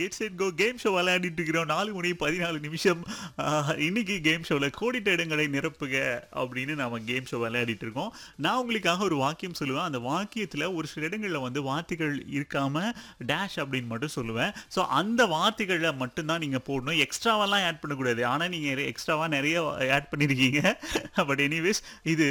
get set go game show விளையாடிட்டு இருக்கிறோம் நாலு மணி பதினாலு நிமிஷம் ஆஹ், இன்னைக்கு கேம் ஷோவில் கோடிட்ட இடங்களை நிரப்புக அப்படின்னு நாம கேம் ஷோ விளையாடிட்டு இருக்கோம் நான் உங்களுக்காக ஒரு வாக்கியம் சொல்லுவேன் அந்த வாக்கியத்தில் ஒரு சில இடங்களில் வந்து வார்த்தைகள் இருக்காம டேஷ் அப்படின்னு மட்டும் சொல்லுவேன் ஸோ அந்த வார்த்தைகளை மட்டும்தான் நீங்கள் போடணும் எக்ஸ்ட்ராவெல்லாம் ஆட் பண்ணக்கூடாது ஆனால் நீங்கள் எக்ஸ்ட்ராவாக நிறைய ஆட் பண்ணியிருக்கீங்க பட் எனிவேஸ் இது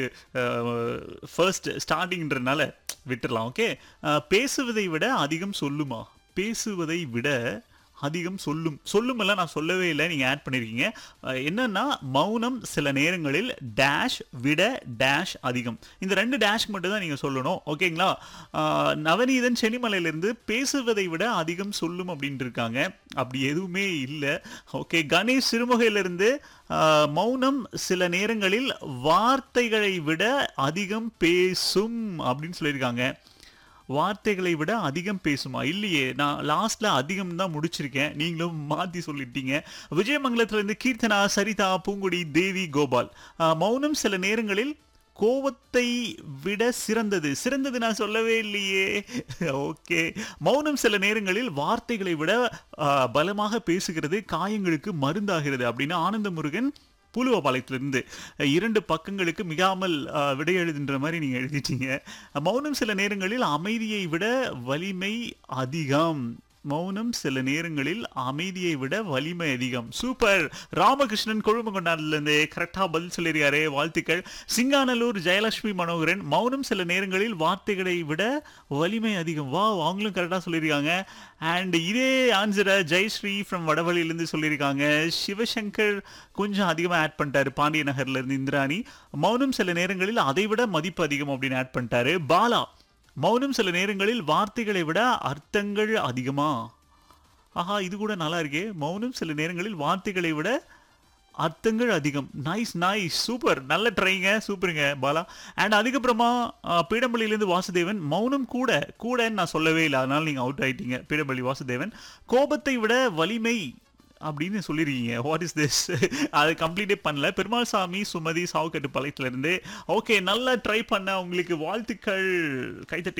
ஃபர்ஸ்ட் ஸ்டார்டிங்ன்றனால விட்டுறலாம் ஓகே பேசுவதை விட அதிகம் சொல்லுமா பேசுவதை விட அதிகம் சொல்லும் சொல்லுமெல்லாம் நான் சொல்லவே இல்லை நீங்கள் ஆட் பண்ணியிருக்கீங்க அஹ், என்னன்னா மௌனம் சில நேரங்களில் டேஷ் விட டேஷ் அதிகம் இந்த ரெண்டு டேஷ்க்கு மட்டும் தான் நீங்கள் சொல்லணும் ஓகேங்களா அஹ், நவநீதன் சென்னிமலையிலேருந்து பேசுவதை விட அதிகம் சொல்லும் அப்படின்ட்டு இருக்காங்க அப்படி எதுவுமே இல்லை ஓகே கணேஷ் சிறுமுகையிலிருந்து அஹ், மௌனம் சில நேரங்களில் வார்த்தைகளை விட அதிகம் பேசும் அப்படின்னு சொல்லியிருக்காங்க வார்த்தைகளை விட அதிகம் பேசுமா இல்லையே நான் லாஸ்ட்ல அதிகம் தான் முடிச்சிருக்கேன் நீங்களும் மாத்தி சொல்லிட்டீங்க விஜயமங்கலத்துல இருந்து கீர்த்தனா சரிதா பூங்குடி தேவி கோபால் ஆஹ், மௌனம் சில நேரங்களில் கோவத்தை விட சிறந்தது சிறந்தது நான் சொல்லவே இல்லையே ஓகே மௌனம் சில நேரங்களில் வார்த்தைகளை விட ஆஹ், பலமாக பேசுகிறது காயங்களுக்கு மருந்தாகிறது அப்படின்னு ஆனந்த முருகன் பூலுவபாளையத்திலிருந்து இரண்டு பக்கங்களுக்கு மிகாமல் அஹ், விடை எழுதுன்ற மாதிரி நீங்க எழுதிட்டீங்க மௌனம் சில நேரங்களில் அமைதியை விட வலிமை அதிகம் மௌனம் சில நேரங்களில் அமைதியை விட வலிமை அதிகம் சூப்பர் ராமகிருஷ்ணன் கொழும்புகொண்டாடுலேருந்து கரெக்டாக பதில் சொல்லியிருக்காரு வாழ்த்துக்கள் சிங்கானல்லூர் ஜெயலட்சுமி மனோகரன் மௌனம் சில நேரங்களில் வார்த்தைகளை விட வலிமை அதிகம் வா அவங்களும் கரெக்டாக சொல்லியிருக்காங்க அண்ட் இதே ஆன்சரை ஜெயஸ்ரீ ஃப்ரம் வடவழியிலேருந்து சொல்லியிருக்காங்க சிவசங்கர் கொஞ்சம் அதிகமாக ஆட் பண்ணிட்டாரு பாண்டிய நகர்ல இருந்து இந்திராணி மௌனம் சில நேரங்களில் அதை விட மதிப்பு அதிகம் அப்படின்னு ஆட் பண்ணிட்டாரு பாலா மௌனம் சில நேரங்களில் வார்த்தைகளை விட அர்த்தங்கள் அதிகமா ஆஹா இது கூட நல்லா இருக்கே மௌனம் சில நேரங்களில் வார்த்தைகளை விட அர்த்தங்கள் அதிகம் நைஸ் நைஸ் சூப்பர் நல்ல ட்ரைங்க சூப்பருங்க பாலா அண்ட் அதுக்கப்புறமா அஹ், பீடம்பள்ளியிலேருந்து வாசுதேவன் மௌனம் கூட கூடன்னு நான் சொல்லவே இல்லை அதனால நீங்கள் அவுட் ஆயிட்டீங்க பீடம்பள்ளி வாசுதேவன் கோபத்தை விட வலிமை அப்படின்னு சொல்லியிருக்கீங்க வாட் இஸ் திஸ் அது கம்ப்ளீட்டே பண்ணல பெருமாள் சாமி சுமதி சாவுக்கட்டு பாளையத்துல இருந்து ஓகே நல்லா ட்ரை பண்ண உங்களுக்கு வாழ்த்துக்கள் கைத்தட்டி